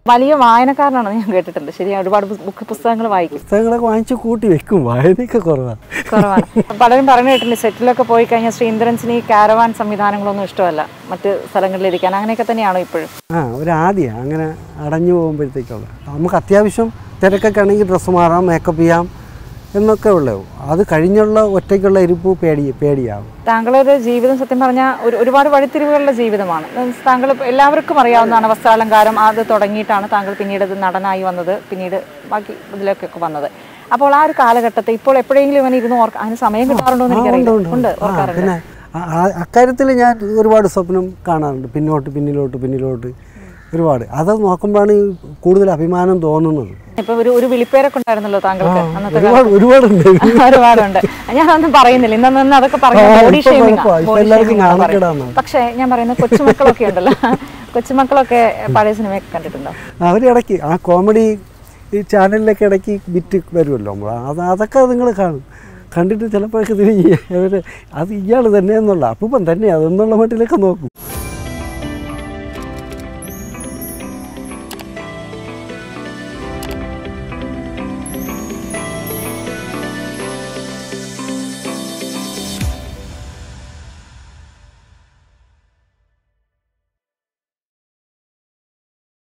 വലിയ വായനക്കാരനാണെന്ന് ഞാൻ കേട്ടിട്ടുണ്ട് ശരി ഒരുപാട് ബുക്ക് പുസ്തകങ്ങൾ വായിക്കും പുസ്തകങ്ങളൊക്കെ വാങ്ങിച്ച് കൂട്ടി വെക്കും വായനയൊക്കെ കുറവാണ് കുറവാണ് പലരും പറഞ്ഞു കേട്ടിട്ടുണ്ട് സെറ്റിലൊക്കെ പോയി കഴിഞ്ഞാൽ ശ്രീന്ദ്രൻസിന് ഈ കാരവാൻ സംവിധാനങ്ങളൊന്നും ഇഷ്ടമല്ല മറ്റ് സ്ഥലങ്ങളിൽ ഇരിക്കാൻ അങ്ങനെയൊക്കെ തന്നെയാണോ ഇപ്പോഴും ആ ഒരു ആദ്യം അങ്ങനെ അടഞ്ഞു പോകുമ്പോഴത്തേക്കുള്ള നമുക്ക് അത്യാവശ്യം തിരക്കൊക്കെ ആണെങ്കിൽ ഡ്രസ്സ് മാറാം മേക്കപ്പ് ചെയ്യാം എന്നൊക്കെ ഉള്ളൂ അത് കഴിഞ്ഞുള്ള ഒറ്റയ്ക്കുള്ള ഇരിപ്പ് പേടി പേടിയാവും താങ്കളൊരു ജീവിതം സത്യം പറഞ്ഞാൽ ഒരു ഒരുപാട് വഴിത്തിരിവുകളുടെ ജീവിതമാണ് Means താങ്കൾ ഇപ്പൊ എല്ലാവർക്കും അറിയാവുന്നതാണ് വസ്ത്രാലങ്കാരം അത് തുടങ്ങിയിട്ടാണ് താങ്കൾ പിന്നീട് ഇത് നടനായി വന്നത് പിന്നീട് ബാക്കി ഇതിലേക്കൊക്കെ വന്നത് അപ്പോൾ ആ ഒരു കാലഘട്ടത്തെ ഇപ്പോൾ എപ്പോഴെങ്കിലും ഇവൻ ഇരുന്ന് ഓർക്ക അതിന് സമയം കിട്ടാറുണ്ടോ എന്ന് എനിക്കറിയില്ല ഉണ്ട് ആ ഓർക്കാറുണ്ട് പിന്നെ ആ- ആ- അക്കാര്യത്തിൽ ഞാൻ ഒരുപാട് സ്വപ്നം കാണാറുണ്ട് പിന്നോട്ട് പിന്നിലോട്ട് പിന്നിലോട്ട് ഒരുപാട് അത് നോക്കുമ്പോഴാണ് ഈ കൂടുതൽ അഭിമാനം തോന്നുന്നത് ഇപ്പൊ ഒരു ഒരു വിളിപ്പേരൊക്കെ ഉണ്ടായിരുന്നല്ലോ താങ്കൾക്ക് അന്നത്തെ ഒരുപാട് ഒരുപാടുണ്ട് ഒരുപാടുണ്ട് ഞാനതൊന്നും പറയുന്നില്ല ഇന്നൊന്നും അതൊക്കെ ആ, പറയുന്നത് body ഇപ്പൊ shaming ആ. കുഴപ്പമില്ല. ഇപ്പൊ Body എല്ലാവർക്കും shaming ആണെന്ന് പറയും. നാണക്കേടാണ്. പക്ഷേ ഞാൻ പറയുന്ന കൊച്ചുമക്കളൊക്കെ ഉണ്ടല്ലോ കൊച്ചുമക്കളൊക്കെ പഴയ സിനിമയൊക്കെ കണ്ടിട്ടുണ്ടോ അവർ ഇടയ്ക്ക് ആ കോമഡി ഈ ചാനലിലൊക്കെ ഇടയ്ക്ക് വിറ്റ് വരുമല്ലോ നമ്മൾ അത് അതൊക്കെ നിങ്ങൾ കാണും കണ്ടിട്ട് ചിലപ്പോഴൊക്കെ തിരിഞ്ഞ് അവർ അത് ഇയാൾ തന്നെ എന്നുള്ള അപ്പം തന്നെ അതെന്നുള്ള മട്ടിലൊക്കെ നോക്കും